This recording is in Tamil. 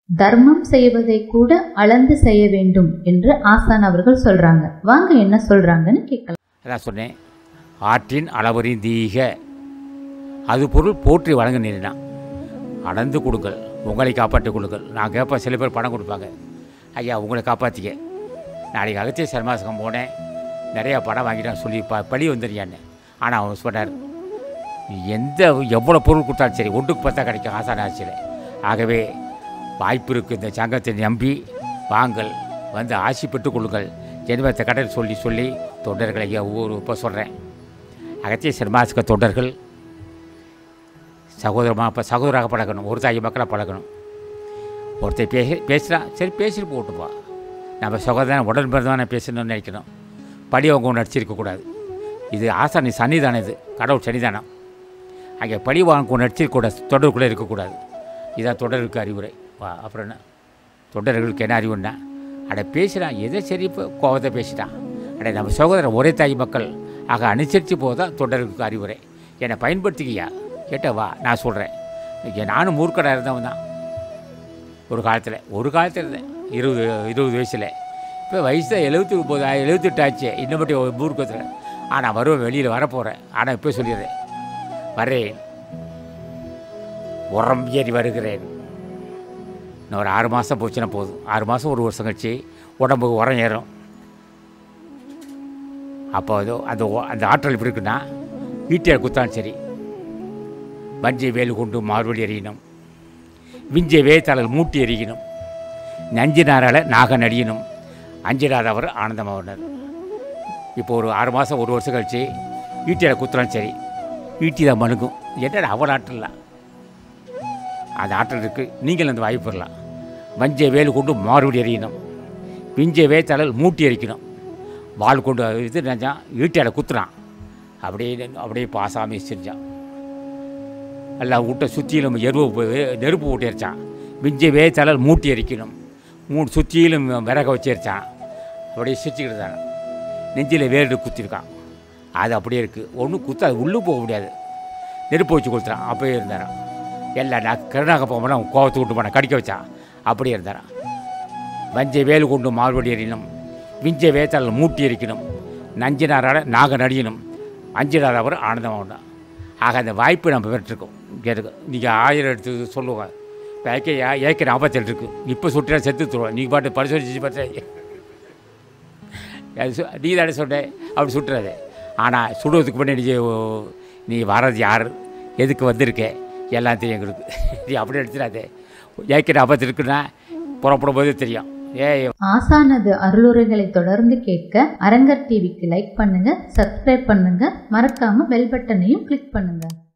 தர்மம் செய்வதை கூட அளந்து செய்ய வேண்டும் என்று ஆசான் அவர்கள் சொல்றாங்க வாங்க என்ன சொல்றாங்கன்னு கேட்கலாம் அதான் சொன்னேன் ஆற்றின் அளவரின் தீக அது பொருள் போற்றி வழங்க நேரினான் அளந்து கொடுங்கள் உங்களை காப்பாற்றிக் கொடுங்கள் நான் கேட்பேன் சில பேர் பணம் கொடுப்பாங்க ஐயா உங்களை காப்பாற்றிக்க நாளைக்கு அகத்திய சர்மாசகம் போனேன் நிறையா பணம் வாங்கிட்டான்னு சொல்லி ப பழி வந்துடுறியான்னு ஆனால் அவன் சொன்னார் எந்த எவ்வளோ பொருள் கொடுத்தாலும் சரி ஒன்றுக்கு பார்த்தா கிடைக்கும் ஆசான ஆட்சியில் ஆகவே வாய்ப்பு இருக்குது இந்த சங்கத்தை நம்பி வாங்கள் வந்து ஆசி பெற்றுக் கொள்ளுங்கள் ஜென்மத்தை கடன் சொல்லி சொல்லி தொண்டர்களை ஐயா ஒவ்வொரு இப்போ சொல்கிறேன் அகத்திய சிறுமாசுக்க தொண்டர்கள் சகோதரமாக இப்போ சகோதராக பழகணும் ஒரு தாய் மக்களை பழகணும் ஒருத்தர் பேசி பேசுகிறான் சரி பேசிட்டு போட்டுப்பா நம்ம சகோதரன் உடன் பிறந்தவனை பேசணும்னு நினைக்கணும் படி அவங்க ஒன்று நடிச்சிருக்கக்கூடாது இது ஆசானி சன்னிதானம் இது கடவுள் சன்னிதானம் அங்கே படி வாங்க ஒன்று நடிச்சிருக்கக்கூடாது தொடருக்குள்ளே இருக்கக்கூடாது இதான் தொடருக்கு அறிவுரை வா அப்புறம் என்ன தொண்டர்களுக்கு என்ன அறிவுன்னா அட பேசுகிறான் எதை சரி இப்போ கோபத்தை பேசிட்டான் அட நம்ம சகோதரன் ஒரே தாய் மக்கள் ஆக அனுசரித்து போதான் தொண்டர்களுக்கு அறிவுரை என்னை பயன்படுத்திக்கியா கேட்ட வா நான் சொல்கிறேன் இங்கே நானும் மூர்க்கடாக இருந்தவன் தான் ஒரு காலத்தில் ஒரு காலத்தில் இருந்தேன் இருபது இருபது வயசில் இப்போ வயசு தான் எழுபத்தி ஒம்பது எழுபத்தெட்டு ஆச்சு இன்னும் மட்டும் மூர்க்கத்தில் ஆனால் வருவேன் வெளியில் வரப்போகிறேன் ஆனால் இப்போ சொல்லிடுறேன் வரேன் உரம் ஏறி வருகிறேன் இன்னும் ஒரு ஆறு மாதம் போச்சுன்னா போதும் ஆறு மாதம் ஒரு வருஷம் கழிச்சு உடம்புக்கு உரம் ஏறும் அப்போ அது அந்த ஒ- அந்த ஆற்றல் எப்படி இருக்குன்னா ஈட்டியார் குத்தாலும் சரி வஞ்சை வேல் கொண்டு மார்வழி எறியணும் விஞ்சை வேத்தலல் மூட்டி எறியணும் நஞ்சினாரால நாகன் அடியணும் அஞ்சிடாதவர் ஆனந்தமாவனர் இப்போ ஒரு ஆறு மாதம் ஒரு வருஷம் கழிச்சு ஈட்டியார் குத்துறாலும் சரி ஈட்டி தான் மணுக்கும் என்ன அவள் ஆற்றல் தான் அந்த ஆற்றல் இருக்குது நீங்கள் அந்த வாய்ப்பு பெறலாம் வஞ்சை வேல் கொண்டு மாறுபடி எறியணும் விஞ்சை வேத்தலல் மூட்டி எரிக்கணும் வாள் கொண்டு இது நினைச்சான் ஈட்டியால் குத்துறான் அப்படியே நின்னு அப்படியே பாசாமி செஞ்சான் எல்லாம் விட்ட சுற்றிலும் எருவு போய் நெருப்பு ஊட்டி எரிச்சான் விஞ்சை வேத்தலல் மூட்டி எரிக்கணும் மூணு சுற்றிலும் விறக வச்சு எரிச்சான் அப்படியே சிரிச்சுக்கிட்டு தான் நெஞ்சில் வேறு குத்திருக்கான் அது அப்படியே இருக்குது ஒன்றும் குத்து அது உள்ளே போக முடியாது நெருப்பு வச்சு கொடுத்துறான் அப்படியே இருந்தாரான் எல்லாம் நான் கருணாக போகும்போது அவன் கோவத்தை விட்டு போன கடிக்க வச்சான் அப்படியே இருந்தாரான் வஞ்சை வேல் கொண்டு மார்படி எறியணும் விஞ்சை வேத்தால் மூட்டி எரிக்கணும் நஞ்சினாரால நாக நடியணும் அஞ்சினாரவர் ஆனந்தமாக உண்டான் ஆக அந்த வாய்ப்பு நம்ம பெற்றிருக்கோம் கேட்டுக்க நீங்கள் ஆயிரம் எடுத்து சொல்லுவாங்க இப்போ ஏக்கே ஏக்கே நாற்பத்தேழு இருக்குது இப்போ சுட்டுறா செத்து தருவோம் நீங்கள் பாட்டு பரிசோதிச்சு பார்த்தா அது சு- நீ தானே சொன்னேன் அப்படி சுட்டுறாது ஆனால் சுடுவதுக்கு முன்னாடி நீ நீ வர்றது யார் எதுக்கு வந்திருக்க எல்லாத்தையும் எங்களுக்கு நீ அப்படி எடுத்துடாதே ஏற்கனவே நாற்பத்தி இருக்குன்னா புறப்படும் போதே தெரியும் ஏய் ஆசானது அருளுரைகளை தொடர்ந்து கேட்க அரங்கர் டிவிக்கு லைக் பண்ணுங்க சப்ஸ்கிரைப் பண்ணுங்க மறக்காம பெல் பட்டனையும் கிளிக் பண்ணுங்க